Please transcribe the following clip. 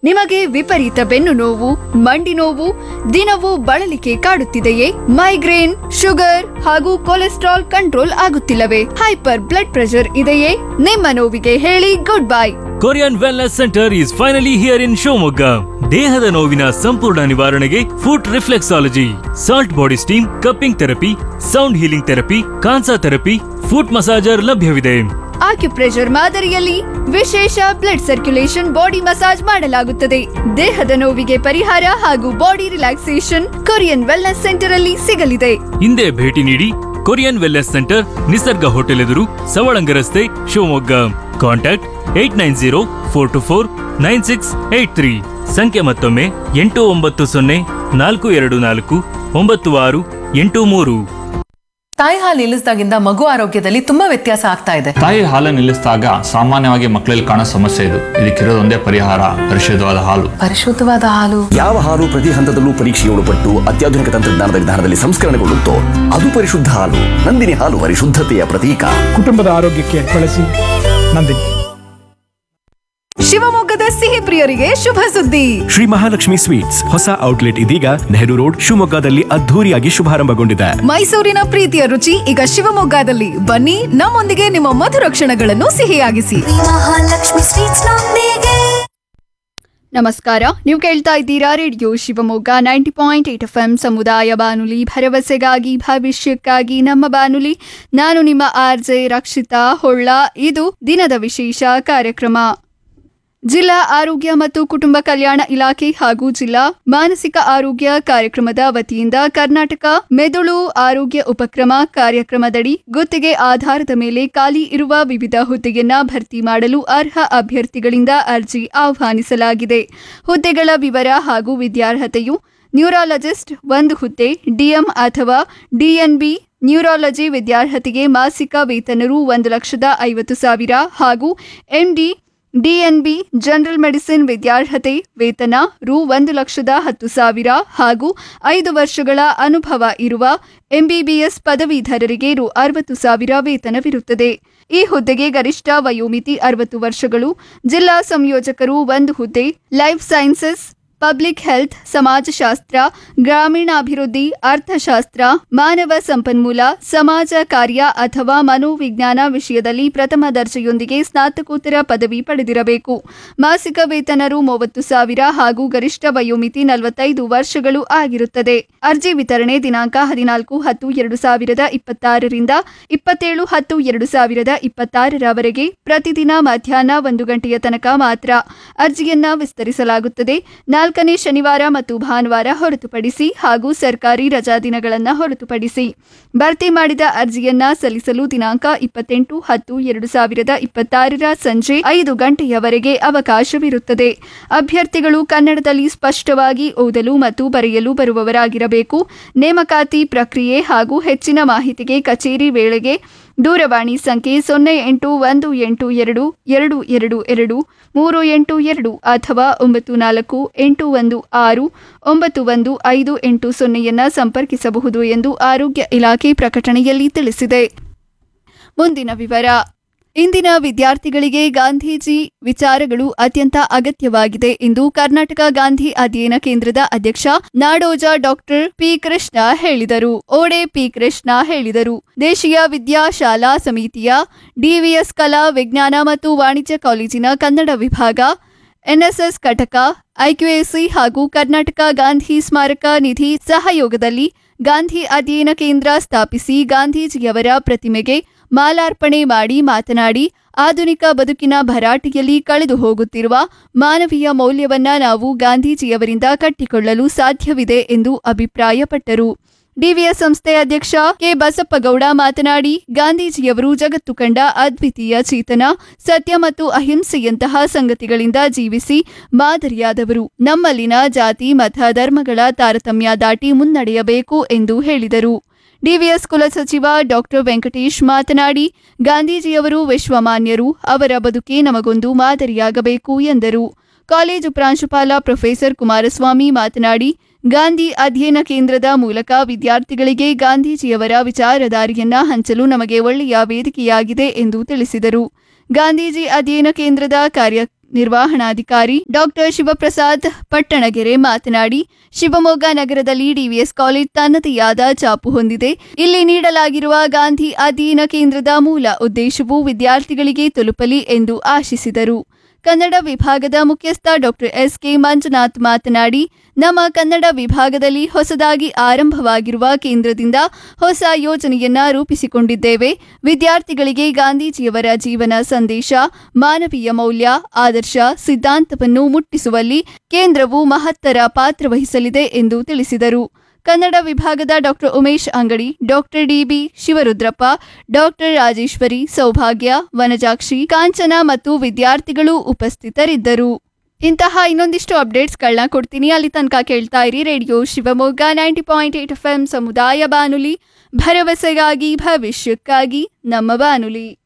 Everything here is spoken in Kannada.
ನಿಮಗೆ ವಿಪರೀತ ಬೆನ್ನು ನೋವು ಮಂಡಿ ನೋವು ದಿನವೂ ಬಳಲಿಕೆ ಕಾಡುತ್ತಿದೆಯೇ ಮೈಗ್ರೇನ್ ಶುಗರ್ ಹಾಗೂ ಕೊಲೆಸ್ಟ್ರಾಲ್ ಕಂಟ್ರೋಲ್ ಆಗುತ್ತಿಲ್ಲವೇ ಹೈಪರ್ ಬ್ಲಡ್ ಪ್ರೆಷರ್ ಇದೆಯೇ ನಿಮ್ಮ ನೋವಿಗೆ ಹೇಳಿ good bye Korean wellness centre is finally here in Shivamogga ದೇಹದ ನೋವಿನ ಸಂಪೂರ್ಣ ನಿವಾರಣೆಗೆ foot reflexology salt body steam cupping therapy sound healing therapy ಕಾನ್ಸಾ ಥೆರಪಿ ಫುಟ್ ಮಸಾಜರ್ ಲಭ್ಯವಿದೆ ಆಕ್ಯುಪ್ರೆಷರ್ ಮಾದರಿಯಲ್ಲಿ ವಿಶೇಷ ಬ್ಲಡ್ ಸರ್ಕ್ಯುಲೇಷನ್ ಬಾಡಿ ಮಸಾಜ್ ಮಾಡಲಾಗುತ್ತದೆ ದೇಹದ ನೋವಿಗೆ ಪರಿಹಾರ ಹಾಗೂ body relaxation Korean wellness centre ಅಲ್ಲಿ ಸಿಗಲಿದೆ ಹಿಂದೆ ಭೇಟಿ ನೀಡಿ Korean wellness centre Nisarga hotel ಎದುರು ಸವಳಂಗ ರಸ್ತೆ Shivamogga contact eight nine zero four two four nine six eight three ಸಂಖ್ಯೆ ಮತ್ತೊಮ್ಮೆ ಎಂಟು ಒಂಬತ್ತು ಸೊನ್ನೆ ನಾಲ್ಕು ಎರಡು ನಾಲ್ಕು ಒಂಬತ್ತು ಆರು ಎಂಟು ಮೂರು ತಾಯಿ ಹಾಲು ನಿಲ್ಲಿಸಿದಾಗಿಂದ ಮಗು ಆರೋಗ್ಯದಲ್ಲಿ ತುಂಬಾ ವ್ಯತ್ಯಾಸ ಆಗ್ತಾ ಇದೆ ತಾಯಿ ಹಾಲನ್ನು ನಿಲ್ಲಿಸಿದಾಗ ಸಾಮಾನ್ಯವಾಗಿ ಮಕ್ಕಳಲ್ಲಿ ಕಾಣೋ ಸಮಸ್ಯೆ ಇದು ಇದಕ್ಕಿರೋದೊಂದೇ ಪರಿಹಾರ ಪರಿಶುದ್ಧವಾದ ಹಾಲು ಪರಿಶುದ್ಧವಾದ ಹಾಲು ಯಾವ ಹಾಲು ಪ್ರತಿ ಹಂತದಲ್ಲೂ ಪರೀಕ್ಷೆಗೆ ಒಳಪಟ್ಟು ಅತ್ಯಾಧುನಿಕ ತಂತ್ರಜ್ಞಾನದ ವಿಧಾನದಲ್ಲಿ ಸಂಸ್ಕರಣೆಗೊಳ್ಳುತ್ತೋ ಅದು ಪರಿಶುದ್ಧ ಹಾಲು ನಂದಿನಿ ಹಾಲು ಪರಿಶುದ್ಧತೆಯ ಪ್ರತೀಕ ಕುಟುಂಬದ ಆರೋಗ್ಯಕ್ಕೆ ಬಳಸಿ ನಂದಿನಿ ಶಿವಮೊಗ್ಗದ ಸಿಹಿ ಪ್ರಿಯರಿಗೆ ಶುಭ ಸುದ್ದಿ ಶ್ರೀ ಮಹಾಲಕ್ಷ್ಮಿ ಸ್ವೀಟ್ಸ್ ಹೊಸ ಔಟ್ಲೆಟ್ ಇದೀಗ ನೆಹರು ರೋಡ್ ಶಿವಮೊಗ್ಗದಲ್ಲಿ ಅದ್ಧೂರಿಯಾಗಿ ಶುಭಾರಂಭಗೊಂಡಿದೆ ಮೈಸೂರಿನ ಪ್ರೀತಿಯ ರುಚಿ ಈಗ ಶಿವಮೊಗ್ಗದಲ್ಲಿ ಬನ್ನಿ ನಮ್ಮೊಂದಿಗೆ ನಿಮ್ಮ ಮಧುರ ಕ್ಷಣಗಳನ್ನು ಸಿಹಿಯಾಗಿಸಿ ಮಹಾಲಕ್ಷ್ಮಿ ಸ್ವೀಟ್ಸ್ ನೊಂದಿಗೆ ನಮಸ್ಕಾರ ನೀವು ಕೇಳ್ತಾ ಇದ್ದೀರಾ radio Shivamogga ninety point eight FM ಎಂ ಸಮುದಾಯ ಬಾನುಲಿ ಭರವಸೆಗಾಗಿ ಭವಿಷ್ಯಕ್ಕಾಗಿ ನಮ್ಮ ಬಾನುಲಿ ನಾನು ನಿಮ್ಮ ಆರ್ ಜೆ ರಕ್ಷಿತಾ ಹೊಳ್ಳ ಇದು ದಿನದ ವಿಶೇಷ ಕಾರ್ಯಕ್ರಮ ಜಿಲ್ಲಾ ಆರೋಗ್ಯ ಮತ್ತು ಕುಟುಂಬ ಕಲ್ಯಾಣ ಇಲಾಖೆ ಹಾಗೂ ಜಿಲ್ಲಾ ಮಾನಸಿಕ ಆರೋಗ್ಯ ಕಾರ್ಯಕ್ರಮದ ವತಿಯಿಂದ ಕರ್ನಾಟಕ ಮೆದುಳು ಆರೋಗ್ಯ ಉಪಕ್ರಮ ಕಾರ್ಯಕ್ರಮದಡಿ ಗುತ್ತಿಗೆ ಆಧಾರದ ಮೇಲೆ ಖಾಲಿ ಇರುವ ವಿವಿಧ ಹುದ್ದೆಯನ್ನ ಭರ್ತಿ ಮಾಡಲು ಅರ್ಹ ಅಭ್ಯರ್ಥಿಗಳಿಂದ ಅರ್ಜಿ ಆಹ್ವಾನಿಸಲಾಗಿದೆ ಹುದ್ದೆಗಳ ವಿವರ ಹಾಗೂ ವಿದ್ಯಾರ್ಹತೆಯು ನ್ಯೂರಾಲಜಿಸ್ಟ್ ಒಂದು ಹುದ್ದೆ ಡಿಎಂ ಅಥವಾ ಡಿಎನ್ಬಿ ನ್ಯೂರಾಲಜಿ ವಿದ್ಯಾರ್ಹತೆಗೆ ಮಾಸಿಕ ವೇತನರು ಒಂದು ಲಕ್ಷದ ಐವತ್ತು ಸಾವಿರ ಹಾಗೂ ಎಂಡಿ ಡಿಎನ್ಬಿ ಜನರಲ್ ಮೆಡಿಸಿನ್ ವಿದ್ಯಾರ್ಹತೆ ವೇತನ ರು ಒಂದು ಲಕ್ಷದ ಹತ್ತು ಸಾವಿರ ಹಾಗೂ ಐದು ವರ್ಷಗಳ ಅನುಭವ ಇರುವ ಎಂಬಿಬಿಎಸ್ ಪದವೀಧರರಿಗೆ ರು ಅರವತ್ತು ಸಾವಿರ ವೇತನವಿರುತ್ತದೆ ಈ ಹುದ್ದೆಗೆ ಗರಿಷ್ಠ ವಯೋಮಿತಿ ಅರವತ್ತು ವರ್ಷಗಳು ಜಿಲ್ಲಾ ಸಂಯೋಜಕರು ಒಂದು ಹುದ್ದೆ ಲೈಫ್ ಸೈನ್ಸಸ್ ಪಬ್ಲಿಕ್ ಹೆಲ್ತ್ ಸಮಾಜಶಾಸ್ತ್ರ ಗ್ರಾಮೀಣಾಭಿವೃದ್ಧಿ ಅರ್ಥಶಾಸ್ತ್ರ ಮಾನವ ಸಂಪನ್ಮೂಲ ಸಮಾಜ ಕಾರ್ಯ ಅಥವಾ ಮನೋವಿಜ್ಞಾನ ವಿಷಯದಲ್ಲಿ ಪ್ರಥಮ ದರ್ಜೆಯೊಂದಿಗೆ ಸ್ನಾತಕೋತ್ತರ ಪದವಿ ಪಡೆದಿರಬೇಕು ಮಾಸಿಕ ವೇತನರು ಮೂವತ್ತು ಸಾವಿರ ಹಾಗೂ ಗರಿಷ್ಠ ವಯೋಮಿತಿ ನಲವತ್ತೈದು ವರ್ಷಗಳು ಆಗಿರುತ್ತದೆ ಅರ್ಜಿ ವಿತರಣೆ ದಿನಾಂಕ ಹದಿನಾಲ್ಕು ಹತ್ತು ಎರಡು ಸಾವಿರದ ಇಪ್ಪತ್ತಾರರಿಂದ ಇಪ್ಪತ್ತೇಳು ಹತ್ತು ಎರಡು ಸಾವಿರದ ಇಪ್ಪತ್ತಾರರವರೆಗೆ ಪ್ರತಿದಿನ ಮಧ್ಯಾಹ್ನ ಒಂದು ಗಂಟೆಯ ತನಕ ಮಾತ್ರ ಅರ್ಜಿಯನ್ನ ವಿಸ್ತರಿಸಲಾಗುತ್ತದೆ ನಾಲ್ಕನೇ ಶನಿವಾರ ಮತ್ತು ಭಾನುವಾರ ಹೊರತುಪಡಿಸಿ ಹಾಗೂ ಸರ್ಕಾರಿ ರಜಾ ದಿನಗಳನ್ನು ಹೊರತುಪಡಿಸಿ ಭರ್ತಿ ಮಾಡಿದ ಅರ್ಜಿಯನ್ನ ಸಲ್ಲಿಸಲು ದಿನಾಂಕ ಇಪ್ಪತ್ತೆಂಟು ಹತ್ತು ಎರಡು ಸಾವಿರದ ಇಪ್ಪತ್ತಾರರ ಸಂಜೆ ಐದು ಗಂಟೆಯವರೆಗೆ ಅವಕಾಶವಿರುತ್ತದೆ ಅಭ್ಯರ್ಥಿಗಳು ಕನ್ನಡದಲ್ಲಿ ಸ್ಪಷ್ಟವಾಗಿ ಓದಲು ಮತ್ತು ಬರೆಯಲು ಬರುವವರಾಗಿರಬೇಕು ನೇಮಕಾತಿ ಪ್ರಕ್ರಿಯೆ ಹಾಗೂ ಹೆಚ್ಚಿನ ಮಾಹಿತಿಗೆ ಕಚೇರಿ ವೇಳೆಗೆ ದೂರವಾಣಿ ಸಂಖ್ಯೆ ಸೊನ್ನೆ ಎಂಟು ಒಂದು ಎಂಟು ಎರಡು ಎರಡು ಎರಡು ಎರಡು ಮೂರು ಎಂಟು ಎರಡು ಅಥವಾ ಒಂಬತ್ತು ನಾಲ್ಕು ಎಂಟು ಒಂದು ಆರು ಒಂಬತ್ತು ಒಂದು ಐದು ಎಂಟು ಸೊನ್ನೆಯನ್ನ ಸಂಪರ್ಕಿಸಬಹುದು ಎಂದು ಆರೋಗ್ಯ ಇಲಾಖೆ ಪ್ರಕಟಣೆಯಲ್ಲಿ ತಿಳಿಸಿದೆ ಮುಂದಿನ ವಿವರ ಇಂದಿನ ವಿದ್ಯಾರ್ಥಿಗಳಿಗೆ ಗಾಂಧೀಜಿ ವಿಚಾರಗಳು ಅತ್ಯಂತ ಅಗತ್ಯವಾಗಿದೆ ಎಂದು ಕರ್ನಾಟಕ ಗಾಂಧಿ ಅಧ್ಯಯನ ಕೇಂದ್ರದ ಅಧ್ಯಕ್ಷ ನಾಡೋಜ ಡಾಕ್ಟರ್ ಪಿ ಕೃಷ್ಣ ಹೇಳಿದರು ಓಡೆ ಪಿ ಕೃಷ್ಣ ಹೇಳಿದರು ದೇಶೀಯ ವಿದ್ಯಾಶಾಲಾ ಸಮಿತಿಯ ಡಿವಿಎಸ್ ಕಲಾ ವಿಜ್ಞಾನ ಮತ್ತು ವಾಣಿಜ್ಯ ಕಾಲೇಜಿನ ಕನ್ನಡ ವಿಭಾಗ ಎನ್ಎಸ್ಎಸ್ ಘಟಕ ಐಕ್ಯುಎಸಿ ಹಾಗೂ ಕರ್ನಾಟಕ ಗಾಂಧಿ ಸ್ಮಾರಕ ನಿಧಿ ಸಹಯೋಗದಲ್ಲಿ ಗಾಂಧಿ ಅಧ್ಯಯನ ಕೇಂದ್ರ ಸ್ಥಾಪಿಸಿ ಗಾಂಧೀಜಿಯವರ ಪ್ರತಿಮೆಗೆ ಮಾಲಾರ್ಪಣೆ ಮಾಡಿ ಮಾತನಾಡಿ ಆಧುನಿಕ ಬದುಕಿನ ಭರಾಟೆಯಲ್ಲಿ ಕಳೆದು ಹೋಗುತ್ತಿರುವ ಮಾನವೀಯ ಮೌಲ್ಯವನ್ನ ನಾವು ಗಾಂಧೀಜಿಯವರಿಂದ ಕಟ್ಟಿಕೊಳ್ಳಲು ಸಾಧ್ಯವಿದೆ ಎಂದು ಅಭಿಪ್ರಾಯಪಟ್ಟರು ಡಿವಿಎಸ್ ಸಂಸ್ಥೆ ಅಧ್ಯಕ್ಷ ಕೆ ಬಸಪ್ಪಗೌಡ ಮಾತನಾಡಿ ಗಾಂಧೀಜಿಯವರು ಜಗತ್ತು ಕಂಡ ಅದ್ವಿತೀಯ ಚೇತನ ಸತ್ಯ ಮತ್ತು ಅಹಿಂಸೆಯಂತಹ ಸಂಗತಿಗಳಿಂದ ಜೀವಿಸಿ ಮಾದರಿಯಾದವರು ನಮ್ಮಲ್ಲಿನ ಜಾತಿ ಮತ ಧರ್ಮಗಳ ತಾರತಮ್ಯ ದಾಟಿ ಮುನ್ನಡೆಯಬೇಕು ಎಂದು ಹೇಳಿದರು ಡಿವಿಎಸ್ ಕುಲಸಚಿವ ಡಾಕ್ಟರ್ ವೆಂಕಟೇಶ್ ಮಾತನಾಡಿ ಗಾಂಧೀಜಿಯವರು ವಿಶ್ವಮಾನ್ಯರು ಅವರ ಬದುಕೆ ನಮಗೊಂದು ಮಾದರಿಯಾಗಬೇಕು ಎಂದರು ಕಾಲೇಜು ಪ್ರಾಂಶುಪಾಲ ಪ್ರೊಫೆಸರ್ ಕುಮಾರಸ್ವಾಮಿ ಮಾತನಾಡಿ ಗಾಂಧಿ ಅಧ್ಯಯನ ಕೇಂದ್ರದ ಮೂಲಕ ವಿದ್ಯಾರ್ಥಿಗಳಿಗೆ ಗಾಂಧೀಜಿಯವರ ವಿಚಾರಧಾರೆಯನ್ನ ಹಂಚಲು ನಮಗೆ ಒಳ್ಳೆಯ ವೇದಿಕೆಯಾಗಿದೆ ಎಂದು ತಿಳಿಸಿದರು ಗಾಂಧೀಜಿ ಅಧ್ಯಯನ ಕೇಂದ್ರದ ಕಾರ್ಯ ನಿರ್ವಹಣಾಧಿಕಾರಿ ಡಾಕ್ಟರ್ ಶಿವಪ್ರಸಾದ್ ಪಟ್ಟಣಗೆರೆ ಮಾತನಾಡಿ ಶಿವಮೊಗ್ಗ ನಗರದಲ್ಲಿ ಡಿವಿಎಸ್ ಕಾಲೇಜ್ ತನ್ನದೇ ಆದ ಚಾಪು ಹೊಂದಿದೆ ಇಲ್ಲಿ ನೀಡಲಾಗಿರುವ ಗಾಂಧಿ ಅಧ್ಯಯನ ಕೇಂದ್ರದ ಮೂಲ ಉದ್ದೇಶವು ವಿದ್ಯಾರ್ಥಿಗಳಿಗೆ ತಲುಪಲಿ ಎಂದು ಆಶಿಸಿದರು ಕನ್ನಡ ವಿಭಾಗದ ಮುಖ್ಯಸ್ಥ ಡಾಕ್ಟರ್ ಎಸ್ ಕೆ ಮಂಜುನಾಥ್ ಮಾತನಾಡಿ ನಮ್ಮ ಕನ್ನಡ ವಿಭಾಗದಲ್ಲಿ ಹೊಸದಾಗಿ ಆರಂಭವಾಗಿರುವ ಕೇಂದ್ರದಿಂದ ಹೊಸ ಯೋಜನೆಯನ್ನ ರೂಪಿಸಿಕೊಂಡಿದ್ದೇವೆ ವಿದ್ಯಾರ್ಥಿಗಳಿಗೆ ಗಾಂಧೀಜಿಯವರ ಜೀವನ ಸಂದೇಶ ಮಾನವೀಯ ಮೌಲ್ಯ ಆದರ್ಶ ಸಿದ್ಧಾಂತವನ್ನು ಮುಟ್ಟಿಸುವಲ್ಲಿ ಕೇಂದ್ರವು ಮಹತ್ತರ ಪಾತ್ರ ವಹಿಸಲಿದೆ ಎಂದು ತಿಳಿಸಿದರು ಕನ್ನಡ ವಿಭಾಗದ doctor Umesh Angadi doctor DB Shivarudrappa doctor Rajeshwari Soubhagya Vanajakshi ಕಾಂಚನ ಮತ್ತು ವಿದ್ಯಾರ್ಥಿಗಳು ಉಪಸ್ಥಿತರಿದ್ದರು ಇಂತಹ ಇನ್ನೊಂದಿಷ್ಟು ಅಪ್ಡೇಟ್ಸ್ಗಳನ್ನ ಕೊಡ್ತೀನಿ ಅಲ್ಲಿ ತನಕ ಕೇಳ್ತಾ ಇರಿ radio Shivamogga ninety point eight FM ಎಂ ಸಮುದಾಯ ಬಾನುಲಿ ಭರವಸೆಗಾಗಿ ಭವಿಷ್ಯಕ್ಕಾಗಿ ನಮ್ಮ ಬಾನುಲಿ